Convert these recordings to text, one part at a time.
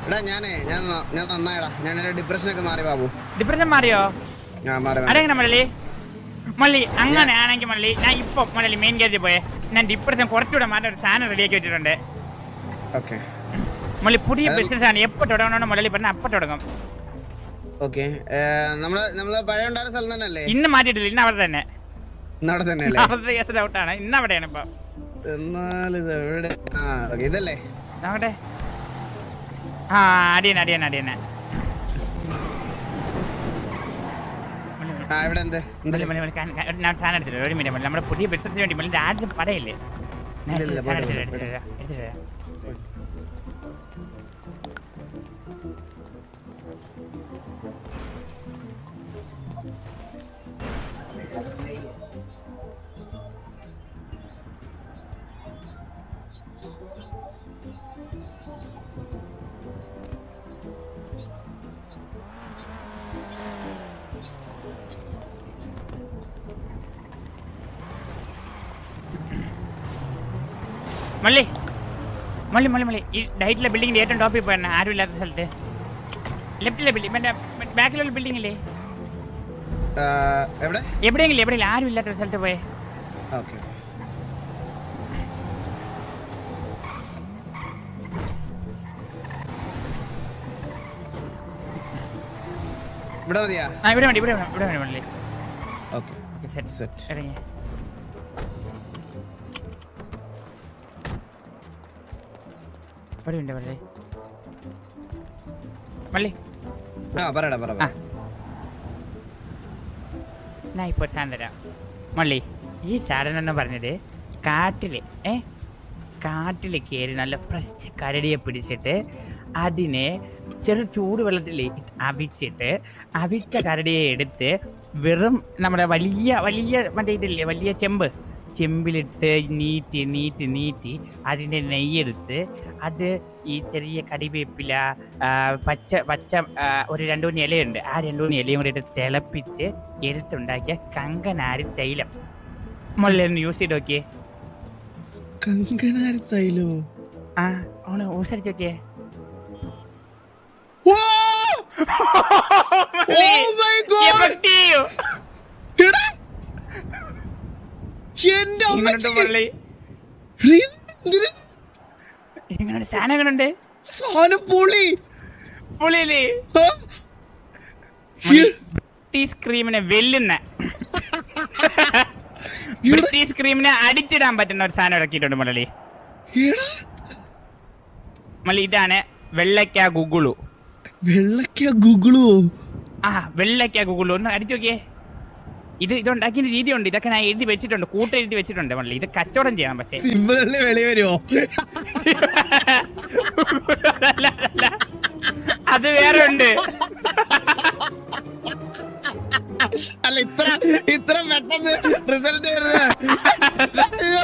എടാ ഞാനേ ഞാൻ ന- ഞാൻ നന്നായടാ ഞാൻ എന്റെ ഡിപ്രഷനൊക്കെ മാറി ബാബു ഡിപ്രഷൻ മാറിയോ ഞാൻ മാറി മാറി. അതെങ്ങനെ മള്ളി മള്ളി അങ്ങനെയാണെങ്കിൽ മള്ളി ഞാൻ ഇപ്പൊ മള്ളി മെയിൻ ഗേറ്റിൽ പോയെ ഞാൻ ഡിപ്രഷൻ കുറച്ചുകൂടെ മാറ്റാൻ ഒരു സാധനം റെഡിയാക്കി വെച്ചിട്ടുണ്ട് ഓക്കെ മള്ളി പുതിയ അത് ബിസിനസ് ആണ് എപ്പോ തുടങ്ങണമെന്ന് മള്ളി പറഞ്ഞാൽ അപ്പൊ തുടങ്ങും ഓക്കെ നമ്മള് നമ്മള് പഴയ ഉണ്ടായിരുന്ന സ്ഥലം തന്നെയല്ലേ ഇന്ന് മാറ്റിയിട്ടില്ല ഇന്ന് അവിടെ തന്നെ ഇന്നവിടെ തന്നെയല്ലേ അവിടെ കേസ് ഔട്ടാണ് ഇന്ന് അവിടെയാണ് ഇപ്പൊ എന്നാൽ ഇത് എവിടെ ആ ഓക്കെ ഇതല്ലേ നോക്കട്ടെ ആ അടിയന അടിയന അടിയന ആ ഇവിടെ എന്ത് മള്ളി, എന്തല്ലേ മള്ളി, മള്ളി, കാ- കാ- ഞാൻ സാധനം എടുത്തിട്ട് വരാം. ഒരു മിനിറ്റ് മള്ളി നമ്മുടെ പുതിയ ബിസിനസിന് വേണ്ടി മള്ളി ആദ്യം പടയില്ലേ ഞാൻ ഇല്ല, ഇല്ല, സാധനം പോട്ടെ, എടുത്തിട്ട് പോട്ടെ, വരാം, എടുത്തിട്ട് വരാം. മള്ളി മള്ളി മള്ളി മള്ളി ഈ ഡയറ്റിലെ ബിൽഡിങ്ങിന്റെ ഏറ്റവും ടോപ്പിൽ പോയാണ് ആരും ഇല്ലാത്ത സ്ഥലത്ത് ലെഫ്റ്റിലെ ബിൽഡിംഗ് മറ്റേ ബാക്കിലുള്ള ബിൽഡിംഗ് ഇല്ലേ ആ, എവിടെ എവിടെയെങ്കിലും എവിടെയെങ്കിലും ആരും ഇല്ലാത്ത ഒരു സ്ഥലത്ത് പോയേ ഓക്കെ ഇവിടെ മതിയാ ആ ഇവിടെ വേണ്ടി ഇവിടെ വേണം ഇവിടെ വേണം മള്ളി ഓക്കെ ഓക്കെ സെറ്റ് സെറ്റ് ഇറങ്ങി ഇവിടെ ഉണ്ട് മള്ളി മള്ളി ആ പറയടാ പറ ആ ഞാൻ ഇപ്പോൾ ഒരു സാധനം തരാം മള്ളി ഈ സാധനം എന്ന് പറഞ്ഞത് കാട്ടില് ഏ കാട്ടിൽ കയറി നല്ല ഫ്രഷ് കരടിയെ പിടിച്ചിട്ട് അതിനെ ചെറു ചൂടുവെള്ളത്തിൽ അവിച്ചിട്ട് അവിച്ച കരടിയെ എടുത്ത് വെറും നമ്മുടെ വലിയ വലിയ മറ്റേ ഇതില്ലേ വലിയ ചെമ്പ് ചെമ്പിലിട്ട് നീട്ടി നീട്ടി നീട്ടി അതിൻ്റെ നെയ്യെടുത്ത് അത് ഈ ചെറിയ കറിവേപ്പില ആ, പച്ച പച്ച ആ, ഒരു രണ്ടു മൂന്ന് ഇലയുണ്ട് ആ രണ്ടു മൂന്ന് ഇലയും കൂടി ഇട്ട് തിളപ്പിച്ച് എടുത്തുണ്ടാക്കിയ കങ്കനാരി തൈലം മുള്ളിൽ യൂസ് ചെയ്ത് നോക്കിയേ കങ്കനാരി തൈലോ ആ ഓണ് ഊസടിച്ച് നോക്കിയേ Effective. എന്റെ ഇങ്ങനുണ്ട് മുള്ളി ഇങ്ങനുണ്ട് സാധനം എങ്ങനുണ്ട് സാധനം പൊളി പുള്ളിയില് ആ? ബ്രിട്ടീഷ് ക്രീമിനെ വെല്ലുന്ന ബ്രിട്ടീഷ് ക്രീമിനെ അടിച്ചിടാൻ പറ്റുന്ന ഒരു സാധനം ഇറക്കിയിട്ടുണ്ട് മുള്ളി എടാ, മുള്ളി ഇതാണ് വെള്ളക്ക ഗുഗുളു വെള്ളക്ക ഗൂഗിളോ ആ വെള്ളക്ക ഗുഗുളു ഒന്ന് അടിച്ചു നോക്കിയേ ഇത് ഇതുണ്ടാക്കിയ രീതിയുണ്ട് ഇതൊക്കെ ഞാൻ എഴുതി വെച്ചിട്ടുണ്ട് കൂട്ട എഴുതി വെച്ചിട്ടുണ്ട് മള്ളി ഇത് കച്ചവടം ചെയ്യണം പക്ഷേ സിമ്പിളി വെളി വരുമോ അല്ല, അല്ല. അത് വേറെ ഉണ്ട് അല്ല ഇത്ര ഇത്ര പെട്ടെന്ന് റിസൾട്ട് വരുന്നത് അയ്യോ.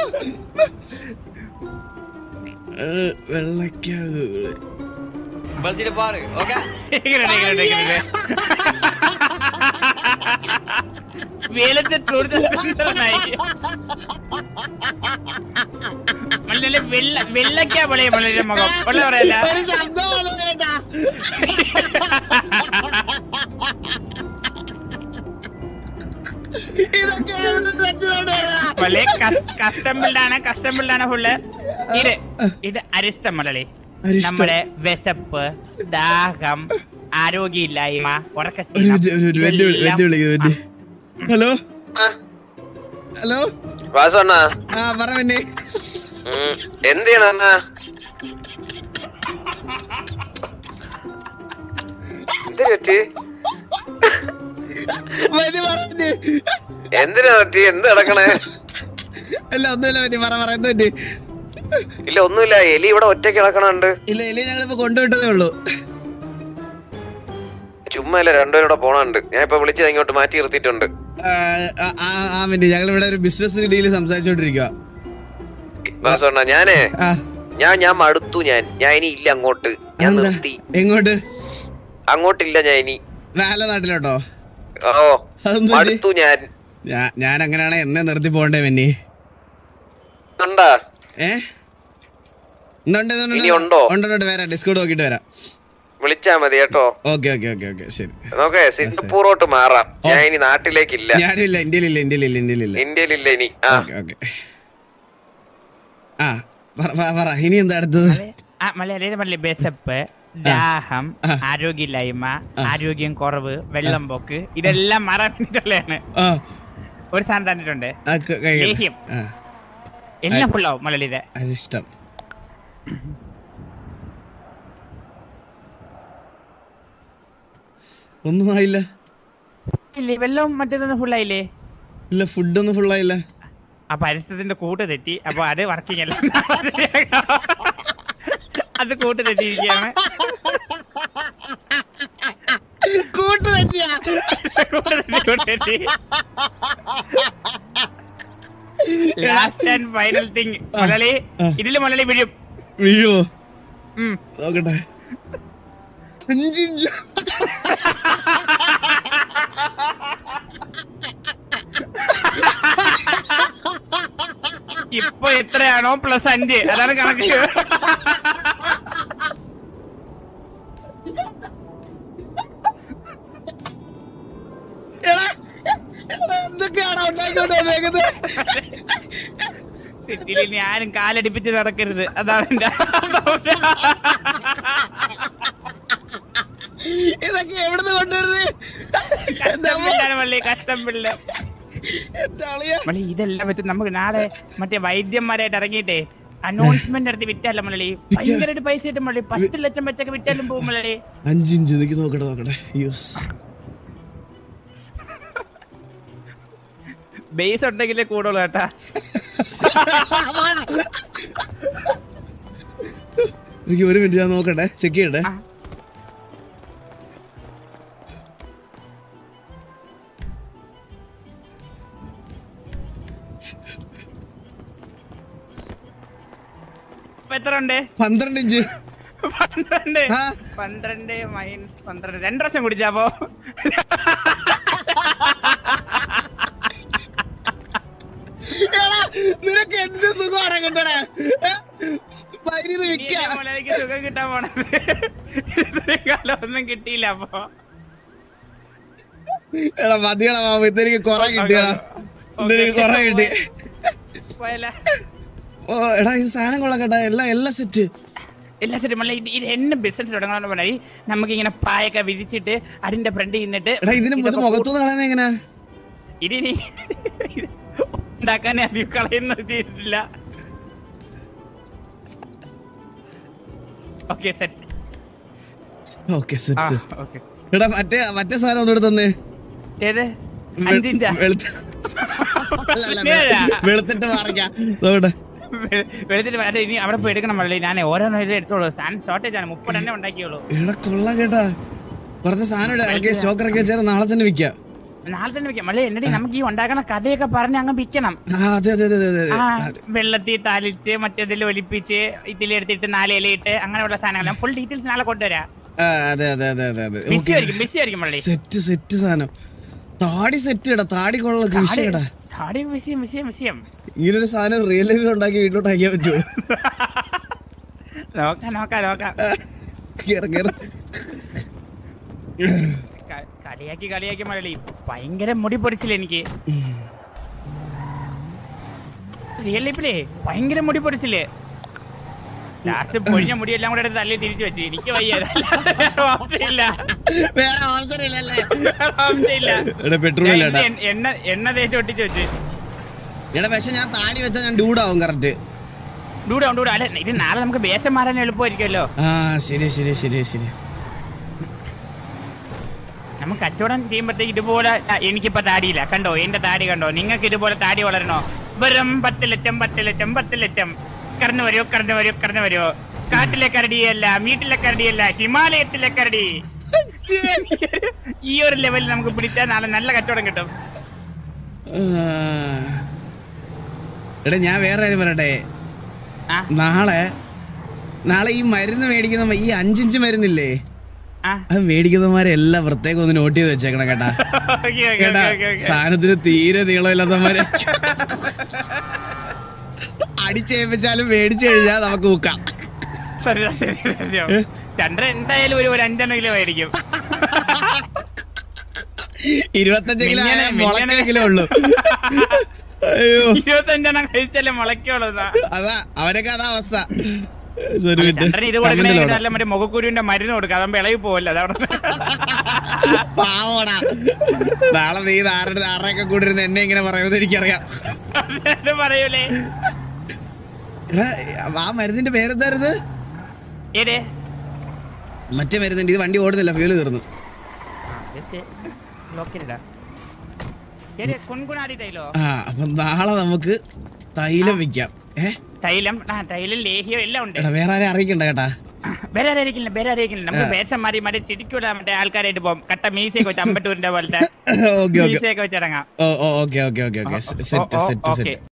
ഏ, വെള്ളക്ക ഗൂഗിള് ബൾജിട്ട് പാറ് ഓക്കെ ഇങ്ങനെയുണ്ട്, ഇങ്ങനെയുണ്ട്, ഇങ്ങനെയുണ്ട്. വെയിലത്ത് തൊടുത്ത സുന്ദരനായി മള്ളി വെള്ള വെള്ളക്കാ പൊളിയ മള്ളിയുടെ മുഖം വെള്ള പറയല്ല ഒരു ശബ്ദം വന്നു കേട്ടാ ഇതൊക്കെ എവിടെ തെറ്റിദ്ധാരണ വരുന്നതാ? മള്ളി കസ്റ്റം ബിൽഡാണ് കസ്റ്റം ബിൽഡാണ് ഫുള്ള് ഇത് ഇത് അരിഷ്ടം മള്ളി അരിഷ്ടം. നമ്മുടെ വിശപ്പ് ദാഹം ആരോഗ്യമില്ലായ്മ ഒരു ഉറക്കക്ഷീണം, മിനിറ്റ്, ഒരു മിനിറ്റ്, വെട്ടി വിളി- വെട്ടി വിളിക്കുന്നു, വെട്ടി. ഹലോ ഹലോ വാസണ്ണ ആ പറ പിന്നെ എന്ത് ചെയ്യണം അണ്ണാ എന്തിനു പറ്റി വരി പറഞ്ഞു എന്തിനാ പറ്റി എന്ത് നടക്കണേ അല്ല ഒന്നുമില്ല പറ്റി പറ പറ എന്ത് പറ്റി ഇല്ല ഒന്നുമില്ല എലി ഇവിടെ ഒറ്റയ്ക്ക് കിടക്കണുണ്ട് ഇല്ല ഇല്ല ഞങ്ങളിപ്പോ കൊണ്ടുവിട്ടതേ ഉള്ളൂ ചുമ്മാ ഇല്ല രണ്ടുപേരും കൂടെ പോണുണ്ട് ഞാൻ ഇപ്പൊ വിളിച്ചത് ഇങ്ങോട്ട് മാറ്റി നിർത്തിയിട്ടുണ്ട് ആ, ആ, ആ, ആ മിനിറ്റ് ഞങ്ങൾ ഇവിടെ ഒരു ബിസിനസ് ഡീല് സംസാരിച്ചോണ്ടിരിക്കുക വാസണ്ണ ഞാനേ ആ ഞാൻ ഞാൻ മടുത്തു ഞാൻ ഞാൻ ഇനി ഇല്ല അങ്ങോട്ട് ഞാൻ എന്താ നിർത്തി എങ്ങോട്ട് അങ്ങോട്ടില്ല ഞാൻ ഇനി വേല നാട്ടിലോട്ടോ ഓ അതെന്ത് പറ്റി? മടുത്തു ഞാൻ ഞാ- ഞാൻ അങ്ങനെയാണെ എന്നെ നിർത്തി പോണ്ടേ മെന്നി ഉണ്ടാ ഏ എന്തുണ്ട് ഇനി ഉണ്ടോ? ഉണ്ട് ഉണ്ട് വരാം ഡിസ്കൗണ്ട് നോക്കിട്ട് വരാം വിളിച്ചാ മതി കേട്ടോ ഓക്കെ ഓക്കെ ഓക്കെ ഓക്കെ ശരി നോക്കേ സിംഗപ്പൂറോട്ട് മാറാം ഞാൻ ഇനി നാട്ടിലേക്കില്ല ഞാനില്ല ഇന്ത്യയിലില്ല ഇന്ത്യയിലില്ല ഇന്ത്യയിലില്ല ഇന്ത്യയിലില്ല ഇനി ആ ഓക്കെ ഓക്കെ ആ പറ പറ, പറ ഇനി എന്താ അടുത്തത് ആ മലയാളിയുടെ മല്ലി വിശപ്പ് ദാഹം ആരോഗ്യമില്ലായ്മ ആരോഗ്യം കുറവ് വെള്ളം പോക്ക് ഇതെല്ലാം മാറാൻ വേണ്ടിയിട്ടുള്ളതാണ് ആ ഒരു സാധനം തന്നിട്ടുണ്ട് ആ, ക- കഴിയട്ടെ. ലേഹ്യം. ആ എല്ലാം ഫുള്ളാവും മലയാളിയുടെ അരിഷ്ടം ഒന്നും ആയില്ല ഇല്ലേ വെള്ളം മറ്റേതൊന്നും ഫുള്ളായില്ലേ ഇല്ല ഫുഡൊന്നും ഫുള്ളായില്ല ആ പരിസ്ഥിതിന്റെ കൂട്ട് തെറ്റി അപ്പൊ അത് വർക്കിംഗ് അല്ല അത് കൂട്ട് തെറ്റിയിരിക്കുകയാണ് കൂട്ട് തെറ്റിയാ കൂട്ട് തെറ്റി, കൂട്ട് തെറ്റി last and final thing Malayali ഇതില് മലയാളി വീഴും വീഴുവോ ഉം. നോക്കട്ടെ അഞ്ചിഞ്ച് ഇപ്പൊ എത്രയാണോ പ്ലസ് അഞ്ച് അതാണ് കണക്ക് എന്തൊക്കെയാണോ ഉണ്ടാക്കിക്കൊണ്ട് വന്നേക്കുന്നത് സിറ്റിയിൽ ഇനി ആരും കാലടിപ്പിച്ച് നടക്കരുത് അതാണ് എന്റെ ഇതൊക്കെ എവിടുന്ന് കൊണ്ടുവരുന്നത് എന്റെ അമ്മ, കഷ്ടം മള്ളി കഷ്ടം പിള്ള എന്റെ അളിയാ. മള്ളി ഇതെല്ലാം വെച്ച് നമുക്ക് നാളെ മറ്റേ വൈദ്യന്മാരായിട്ട് ഇറങ്ങിയിട്ടേ അനൗൺസ്മെന്റ് നടത്തി വിറ്റാലോ മള്ളി ഭയങ്കരമായിട്ട് പൈസ കിട്ടും മള്ളി പത്ത് ലക്ഷം വെച്ചൊക്കെ വിറ്റാലും പോകും മള്ളി അഞ്ചിഞ്ച് നിക്ക് നോക്കട്ടെ നോക്കട്ടെ യൂസ് ബേസ് ഉണ്ടെങ്കിലേ കൂടുള്ളൂ കേട്ടാ എനിക്ക് ഒരു മിനിറ്റ് ഞാൻ നോക്കട്ടെ ചെക്ക് ചെയ്യട്ടെ ആ. ഇപ്പൊ എത്ര ഉണ്ട് പന്ത്രണ്ട് ഇഞ്ച് പന്ത്രണ്ട് ആ. പന്ത്രണ്ട് മൈനസ് പന്ത്രണ്ട് രണ്ടു വർഷം കുടിച്ചാപ്പോ എടാ, നിനക്ക് എന്ത് സുഖമാണ് കിട്ടണേ വൈദ്യുതി വിൽക്ക എനിക്ക് സുഖം കിട്ടാൻ പോണത് ഇത്രയും കാലം ഒന്നും കിട്ടിയില്ല അപ്പൊ എടാ മതിയടാ മാമ ഇതെനിക്ക് കൊറേ കിട്ടിയടാ ഇതെനിക്ക് കൊറേ കിട്ടി പോയല്ലേ ഓ എടാ ഈ സാധനം കൊള്ളാം കേട്ടാ എല്ലാം എല്ലാം സെറ്റ് എല്ലാ സെറ്റും അല്ല ഇത് ഇത് എന്നെ ബിസിനസ് തുടങ്ങണമെന്ന് പറഞ്ഞാൽ നമുക്ക് ഇങ്ങനെ പായൊക്കെ വിരിച്ചിട്ട് അതിന്റെ ഫ്രണ്ട് നിന്നിട്ട് എടാ ഇതിന് ഇത് ഇതൊക്കെ മുഖത്തുനിന്ന് കളയുന്ന എങ്ങനെയാ ഇതിനി ഉണ്ടാക്കാൻ അധികം കളയുന്നത് ചെയ്തിട്ടില്ല ഓക്കെ സെറ്റ് ഓക്കെ ആ സെറ്റ് ഓക്കെ എടാ മറ്റേ മറ്റേ സാധനം ഒന്നുകൂടെ തന്നെ ഏത് അഞ്ചിഞ്ചാ അല്ല, അല്ല, നേരാ. വെളുത്തിട്ട് മാറിക്കാം നോക്കട്ടെ വെ- വെളുത്തിട്ട് വരാതെ ഇനി അവിടെ പോയി എടുക്കണം മള്ളി ഞാൻ ഓരോന്നും ഇത് എടുത്തോളൂ സാധനം ഷോർട്ടേജ് ആണ് മുപ്പതെണ്ണേ ഉണ്ടാക്കിയോളൂ എടാ കൊള്ളാം കേട്ടാ കുറച്ച് സാധനം ഇവിടെ ഇറക്കി സ്റ്റോക്ക് ഇറക്കി വെച്ചാൽ നാളെ തന്നെ വിൽക്കാം നാളെ തന്നെ വെക്കാം മള്ളി എന്നടി നമുക്ക് ഈ ഉണ്ടാക്കണ കഥയൊക്കെ പറഞ്ഞ് അങ്ങ് വിൽക്കണം ആ അതെ അതെ അതെ അതെ ആ അതെ വെള്ളത്തിൽ താലിച്ച് മറ്റേതിൽ ഒലിപ്പിച്ച് ഇതിലെടുത്തിട്ട് നാല് ഇലയിട്ട് അങ്ങനെയുള്ള സാധനങ്ങൾ ഫുൾ ഡീറ്റെയിൽസ് നാളെ കൊണ്ടുവരാം ആ, അതെ അതെ അതെ അതെ അതെ ബിസി ആയിരിക്കും ബിസി ആയിരിക്കും മള്ളി സെറ്റ് സെറ്റ് സാധനം താടി സെറ്റ് ഇടാ താടി കൊള്ള വിഷയടാ താടി വിഷയം വിഷയം വിഷയം ഇങ്ങനൊരു സാധനം റിയൽ ലൈഫിൽ ഉണ്ടാക്കി വീട്ടിലോട്ട് അയക്കാൻ പറ്റുമോ നോക്കാം നോക്കാം നോക്കാം കേറ് കേറ് ക- കളിയാക്കി കളിയാക്കി മലയാളി ഭയങ്കര മുടി പൊടിച്ചില്ല എനിക്ക് റിയൽ ലൈഫിലേ ഭയങ്കര മുടി പൊടിച്ചില്ലേ ലാസ്റ്റ് പൊഴിഞ്ഞ മുടിയെല്ലാം കൂടെ എടുത്ത് തല്ലി തിരിച്ചു വെച്ചു എനിക്ക് വയ്യ ഓപ്ഷനില്ല വേറെ ഓപ്ഷൻ ഇല്ലല്ലേ ഓപ്ഷനില്ല എടാ പെട്രോൾ ഞാൻ ഇല്ലടാ എണ്ണ- എണ്ണ എണ്ണ തേച്ച് ഒട്ടിച്ച് വെച്ച് എടാ പക്ഷെ ഞാൻ താടി വെച്ചാൽ ഞാൻ ഡൂഡാവും കറക്റ്റ് ഡൂടെ ഡൂടെ അല്ല ഇത് നാളെ നമുക്ക് വേഷം മാറാൻ എളുപ്പമായിരിക്കുമല്ലോ ആ ശരി ശരി ശരി ശരി നമുക്ക് കച്ചവടം ചെയ്യുമ്പോഴത്തേക്ക് ഇതുപോലെ ആ, എനിക്കിപ്പോ താടിയില്ല കണ്ടോ എന്റെ താടി കണ്ടോ നിങ്ങൾക്ക് ഇതുപോലെ താടി വളരണോ വെറും പത്ത് ലക്ഷം പത്ത് ലക്ഷം പത്ത് ലക്ഷം കടന്നു വരുമോ കടന്നു വരുമോ കടന്നു വരുമോ കാട്ടിലെ കരടിയല്ല വീട്ടിലെ കരടിയല്ല ഹിമാലയത്തിലെ കരടി ഈ ഒരു ലെവലിൽ നമുക്ക് പിടിച്ചാൽ നാളെ നല്ല കച്ചവടം കിട്ടും ആ. എടാ ഞാൻ വേറെ കാര്യം പറയട്ടെ ആ നാളെ നാളെ ഈ മരുന്ന് മേടിക്കുന്ന മ- ഈ അഞ്ചിഞ്ച് മരുന്നില്ലേ ആ അത് മേടിക്കുന്നവന്മാരെ എല്ലാം പ്രത്യേകം ഒന്ന് നോട്ട് ചെയ്ത് വെച്ചേക്കണം കേട്ടാ ഓക്കെ ഓക്കെ കേട്ടാ ഓക്കെ ഓക്കെ സാധനത്തിന് തീരെ നീളമില്ലാത്തവന്മാരെ അടിച്ചേൽപ്പിച്ചാലും മേടിച്ചു കഴിഞ്ഞാൽ നമുക്ക് ഊക്കാം ശരി ശരി ശരി ചന്ദ്രൻ എന്തായാലും ഒരു ഒരു അഞ്ചെണ്ണം കിലോ ആയിരിക്കും ഇരുപത്തഞ്ച് കിലോ ആയാൽ മിനിഞ്ഞാന്ന് മുളക്കെങ്കിലേ ഉള്ളൂ അയ്യോ ഇരുപത്തഞ്ചെണ്ണം കഴിച്ചാലേ മുളയ്ക്കുള്ളൂ അതാ അവനൊക്കെ അതാ അവസ്ഥ ഒരു minute. ചന്ദ്രൻ ഇത് കമന്റിൽ കൊടുക്കണേ ഓടാം. നല്ല മറ്റേ മുഖക്കുരുവിന്റെ മരുന്ന് കൊടുക്കുക അതാകുമ്പോ ഇളകി പോവല്ലോ അതവിടെ പാവോടാ നാളെ നീ ആരുടെ ആരുടെയൊക്കെ കൂടെ ഇരുന്ന് എന്നെ ഇങ്ങനെ പറയുമെന്ന് എനിക്കറിയാം അത് പറയൂലേ എടാ, ആ മരുന്നിന്റെ പേരെന്തായിരുന്നു ഏത് മറ്റേ മരുന്നുണ്ട് ഇത് വണ്ടി ഓടുന്നില്ല ഫ്യൂല് തീർന്നു ലോക്കിലിടാ ശരി കുൺകുണാടി തൈലോ ആ അപ്പൊ നാളെ നമുക്ക് തൈലം വിൽക്കാം ഏ തൈലം ആ തൈലം ലേഹ്യം എല്ലാം ഉണ്ട് എടാ വേറെ ആരെ അറിയിക്കണ്ട കേട്ടാ വേറെ ആരായിരിക്കില്ല വേറെ ആരായിരിക്കില്ല നമുക്ക് വേഷം മാറി മറ്റേ ശരിക്കൂല മറ്റേ ആൾക്കാരായിട്ട് പോകും കട്ട മീശയൊക്കെ വെച്ച് അമ്പട്ടൂരിന്റെ പോലത്തെ ഓക്കെ ഓക്കെ മീശയൊക്കെ വെച്ചിറങ്ങാം ഓ ഓ okay okay okay okay set set set